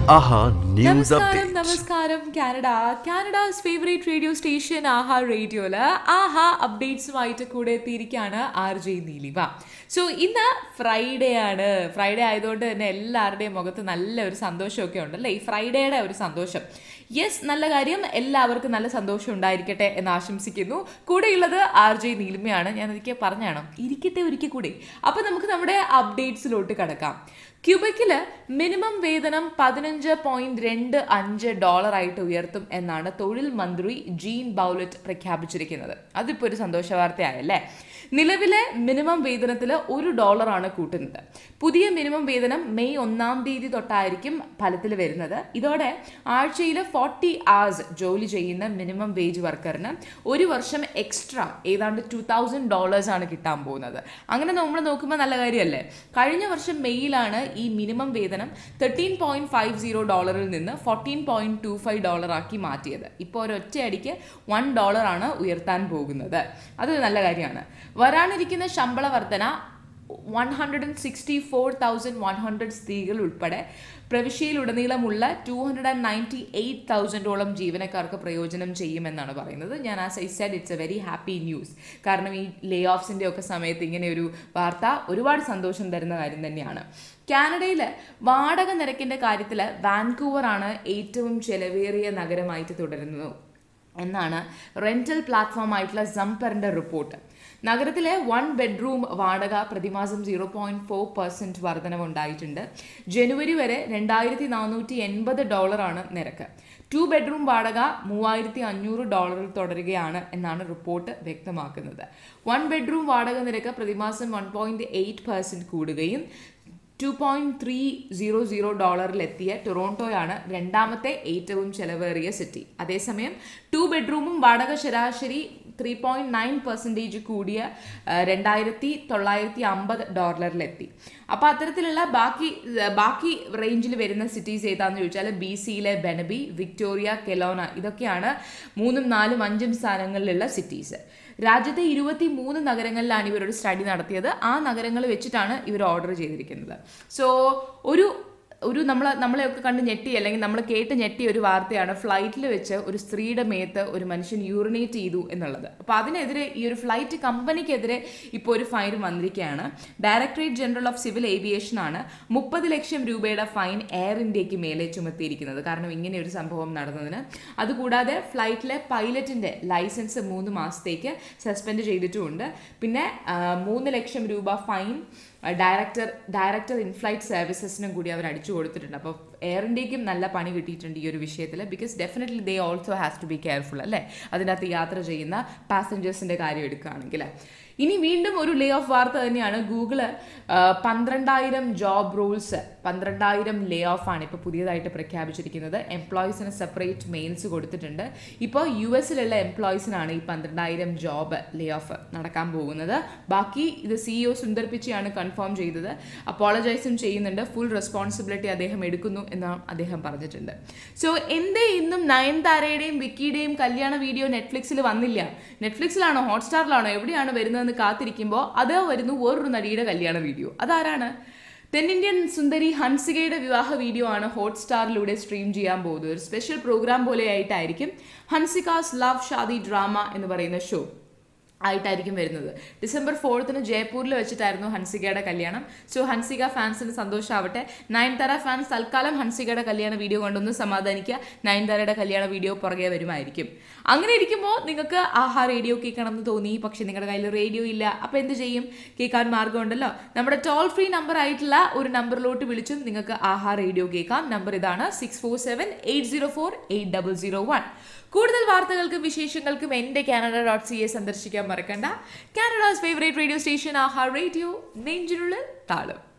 ആഹാ news നമസ്കാരം update നമസ്കാരം Canada Canada's favourite radio station Aha റേഡിയോയില് ആഹാ അപ്ഡേറ്റ്സുമായിട്ട് കൂടെ എത്തിയിരിക്കുകയാണ് ആർ ജെ നീലിമ സോ ഇന്ന് ഫ്രൈഡേ ആണ് ഫ്രൈഡേ ആയതുകൊണ്ട് തന്നെ എല്ലാവരുടെയും മുഖത്ത് നല്ല ഒരു സന്തോഷമൊക്കെ ഉണ്ടല്ലേ ഈ ഫ്രൈഡേയുടെ ഒരു സന്തോഷം യെസ് നല്ല കാര്യം എല്ലാവർക്കും നല്ല സന്തോഷം ഉണ്ടായിരിക്കട്ടെ എന്ന് ആശംസിക്കുന്നു കൂടെയുള്ളത് ആർ ജെ നീലിമയാണ് ഞാൻ ഒരിക്കൽ പറഞ്ഞാണോ ഇരിക്കട്ടെ ഒരിക്കൽ കൂടി അപ്പോൾ നമുക്ക് നമ്മുടെ അപ്ഡേറ്റ്സിലോട്ട് കിടക്കാം ക്യൂബക്കില് മിനിമം വേതനം പതിനഞ്ച് പോയിന്റ് രണ്ട് അഞ്ച് ഡോളർ ആയിട്ട് ഉയർത്തും എന്നാണ് തൊഴിൽ മന്ത്രി ജീൻ ബൗലറ്റ് പ്രഖ്യാപിച്ചിരിക്കുന്നത് അതിപ്പോൾ ഒരു സന്തോഷ വാർത്തയായല്ലേ നിലവിലെ മിനിമം വേതനത്തിൽ ഒരു ഡോളറാണ് കൂട്ടുന്നത് പുതിയ മിനിമം വേതനം മെയ് ഒന്നാം തീയതി തൊട്ടായിരിക്കും ഫലത്തിൽ വരുന്നത് ഇതോടെ ആഴ്ചയിൽ ഫോർട്ടി hours ജോലി ചെയ്യുന്ന മിനിമം വേജ് വർക്കറിന് ഒരു വർഷം എക്സ്ട്രാ ഏതാണ്ട് ടു തൗസൻഡ് ഡോളേഴ്സ് ആണ് കിട്ടാൻ പോകുന്നത് അങ്ങനെ നമ്മൾ നോക്കുമ്പോൾ നല്ല കാര്യമല്ലേ കഴിഞ്ഞ വർഷം മെയ്യിലാണ് ഈ മിനിമം വേതനം തേർട്ടീൻ പോയിന്റ് ഫൈവ് സീറോ ഡോളറിൽ നിന്ന് fourteen point two five dollar ആക്കി മാറ്റിയത് ഇപ്പോൾ ഒരൊറ്റയടിക്ക് വൺ ഡോളറാണ് ഉയർത്താൻ പോകുന്നത് അത് നല്ല കാര്യമാണ് വരാനിരിക്കുന്ന ശമ്പള വർധന one hundred and sixty four thousand one hundred സ്ത്രീകൾ ഉൾപ്പെടെ പ്രവിശ്യയിലുടനീളമുള്ള two hundred and ninety eight തൗസൻഡോളം ജീവനക്കാർക്ക് പ്രയോജനം ചെയ്യുമെന്നാണ് പറയുന്നത് ഞാൻ as I said it's a very happy news കാരണം ഈ ലേ ഓഫ്സിൻ്റെ ഒക്കെ സമയത്ത് ഇങ്ങനെ ഒരു വാർത്ത ഒരുപാട് സന്തോഷം തരുന്ന കാര്യം തന്നെയാണ് കാനഡയിൽ വാടക നിരക്കിൻ്റെ കാര്യത്തിൽ വാൻകൂവർ ആണ് ഏറ്റവും ചെലവേറിയ നഗരമായിട്ട് തുടരുന്നത് എന്നാണ് റെന്റൽ പ്ലാറ്റ്ഫോം ആയിട്ടുള്ള ജംപറിന്റെ റിപ്പോർട്ട് നഗരത്തിലെ വൺ ബെഡ്റൂം വാടക പ്രതിമാസം സീറോ പോയിന്റ് ഫോർ പെർസെന്റ് വർധനവുണ്ടായിട്ടുണ്ട് ജനുവരി വരെ രണ്ടായിരത്തി നാനൂറ്റി എൺപത് ഡോളറാണ് നിരക്ക് ടു ബെഡ്റൂം വാടക മൂവായിരത്തി അഞ്ഞൂറ് ഡോളറിൽ തുടരുകയാണ് എന്നാണ് റിപ്പോർട്ട് വ്യക്തമാക്കുന്നത് വൺ ബെഡ്റൂം വാടക നിരക്ക് പ്രതിമാസം വൺ പോയിന്റ് എയ്റ്റ് പെർസെന്റ് കൂടുകയും two point three zero zero ഡോളറിലെത്തിയ ടൊറോണ്ടോയാണ് രണ്ടാമത്തെ ഏറ്റവും ചെലവേറിയ സിറ്റി അതേസമയം ടു ബെഡ്റൂമും വാടക ശരാശരി ത്രീ പോയിന്റ് നയൻ പെർസെൻറ്റേജ് കൂടിയ ആ, രണ്ടായിരത്തി തൊള്ളായിരത്തി അമ്പത് ഡോളറിലെത്തി അപ്പോൾ അത്തരത്തിലുള്ള ബാക്കി ബാക്കി റേഞ്ചിൽ വരുന്ന സിറ്റീസ് ഏതാണെന്ന് ചോദിച്ചാൽ ബി സിയിലെ ബെനബി വിക്ടോറിയ കെലോന ഇതൊക്കെയാണ് മൂന്നും നാലും അഞ്ചും സ്ഥാനങ്ങളിലുള്ള സിറ്റീസ് രാജ്യത്തെ ഇരുപത്തി മൂന്ന് നഗരങ്ങളിലാണ് ഇവരൊരു സ്റ്റഡി നടത്തിയത് ആ നഗരങ്ങൾ വെച്ചിട്ടാണ് ഇവർ ഓർഡർ ചെയ്തിരിക്കുന്നത് സോ ഒരു ഒരു നമ്മൾ നമ്മളെയൊക്കെ കണ്ട് ഞെട്ടി അല്ലെങ്കിൽ നമ്മൾ കേട്ട് ഞെട്ടിയ ഒരു വാർത്തയാണ് ഫ്ലൈറ്റിൽ വെച്ച് ഒരു സ്ത്രീയുടെ മേത്ത് ഒരു മനുഷ്യൻ യൂറിനേറ്റ് ചെയ്തു എന്നുള്ളത് അപ്പോൾ അതിനെതിരെ ഈ ഒരു ഫ്ലൈറ്റ് കമ്പനിക്കെതിരെ ഇപ്പോൾ ഒരു ഫൈൻ വന്നിരിക്കുകയാണ് directorate general of civil aviation ആണ് മുപ്പത് ലക്ഷം രൂപയുടെ ഫൈൻ എയർ ഇന്ത്യക്ക് മേലെ ചുമത്തിയിരിക്കുന്നത് കാരണം ഇങ്ങനെ ഒരു സംഭവം നടന്നതിന് അതുകൂടാതെ ഫ്ലൈറ്റിലെ പൈലറ്റിന്റെ ലൈസൻസ് മൂന്ന് മാസത്തേക്ക് സസ്പെൻഡ് ചെയ്തിട്ടുമുണ്ട് പിന്നെ ആ, മൂന്ന് ലക്ഷം രൂപ fine director director in flight സർവീസസിനും കൂടി അവർ അടിച്ചു കൊടുത്തിട്ടുണ്ട് അപ്പോൾ എയർ ഇന്ത്യക്കും നല്ല പണി കിട്ടിയിട്ടുണ്ട് ഈ ഒരു വിഷയത്തിൽ because definitely they also has to be careful അല്ലേ അതിനകത്ത് യാത്ര ചെയ്യുന്ന പാസഞ്ചേഴ്സിൻ്റെ കാര്യം എടുക്കുകയാണെങ്കിൽ ഇനി വീണ്ടും ഒരു ലേ ഓഫ് വാർത്ത തന്നെയാണ് ഗൂഗിള് പന്ത്രണ്ടായിരം ജോബ് റൂൾസ് പന്ത്രണ്ടായിരം ലേ ഓഫ് ആണ് ഇപ്പോൾ പുതിയതായിട്ട് പ്രഖ്യാപിച്ചിരിക്കുന്നത് എംപ്ലോയീസിന് സെപ്പറേറ്റ് മെയിൽസ് കൊടുത്തിട്ടുണ്ട് ഇപ്പോൾ യു എസിലുള്ള എംപ്ലോയീസിനാണ് ഈ പന്ത്രണ്ടായിരം ജോബ് ലേ ഓഫ് നടക്കാൻ പോകുന്നത് ബാക്കി ഇത് സിഇഒ സുന്ദർ പിച്ചയാണ് കൺഫേം ചെയ്തത് അപ്പോളജൈസും ചെയ്യുന്നുണ്ട് ഫുൾ റെസ്പോൺസിബിലിറ്റി അദ്ദേഹം എടുക്കുന്നു എന്ന് അദ്ദേഹം പറഞ്ഞിട്ടുണ്ട് സോ എന്തേ ഇന്നും നയൻതാരയുടെയും വിക്കിയുടെയും കല്യാണ വീഡിയോ നെറ്റ്ഫ്ലിക്സിൽ വന്നില്ല നെറ്റ്ഫ്ലിക്സിലാണോ ഹോട്ട്സ്റ്റാറിലാണോ എവിടെയാണ് വരുന്നതെന്ന് കാത്തിരിക്കുമ്പോൾ അത് വരുന്നു വേറൊരു നടിയുടെ കല്യാണ വീഡിയോ അതാരാണ് തെന്നിന്ത്യൻ സുന്ദരി ഹൻസികയുടെ വിവാഹ വീഡിയോ ആണ് ഹോട്ട്സ്റ്റാറിലൂടെ സ്ട്രീം ചെയ്യാൻ പോകുന്നത് ഒരു സ്പെഷ്യൽ പ്രോഗ്രാം പോലെയായിട്ടായിരിക്കും ഹൻസികാസ് ലവ് ഷാദി ഡ്രാമ എന്ന് പറയുന്ന ഷോ ആയിട്ടായിരിക്കും വരുന്നത് ഡിസംബർ ഫോർത്തിന് ജയ്പൂരിൽ വെച്ചിട്ടായിരുന്നു ഹൻസികയുടെ കല്യാണം സോ ഹൻസിക ഫാൻസിന് സന്തോഷമാവട്ടെ നയൻതാര ഫാൻസ് തൽക്കാലം ഹൻസികയുടെ കല്യാണ വീഡിയോ കൊണ്ടൊന്ന് സമാധാനിക്കുക നയൻതാരയുടെ കല്യാണ വീഡിയോ പുറകെ വരുമായിരിക്കും അങ്ങനെ ഇരിക്കുമ്പോൾ നിങ്ങൾക്ക് ആഹാ റേഡിയോ കേൾക്കണം എന്ന് തോന്നി പക്ഷേ നിങ്ങളുടെ കയ്യിൽ റേഡിയോ ഇല്ല അപ്പോൾ എന്ത് ചെയ്യും കേൾക്കാൻ മാർഗമുണ്ടല്ലോ നമ്മുടെ ടോൾ ഫ്രീ നമ്പർ ആയിട്ടുള്ള ഒരു നമ്പറിലോട്ട് വിളിച്ചും നിങ്ങൾക്ക് ആഹാ റേഡിയോ കേൾക്കാം നമ്പർ ഇതാണ് six four seven eight zero four eight double zero one കൂടുതൽ വാർത്തകൾക്കും വിശേഷങ്ങൾക്കും എൻ്റെ കാനഡ ഡോട്ട് സി എ സന്ദർശിക്കാൻ മറക്കണ്ട Canada's favourite radio station Aaha radio നെഞ്ചിനുള്ളിൽ താളം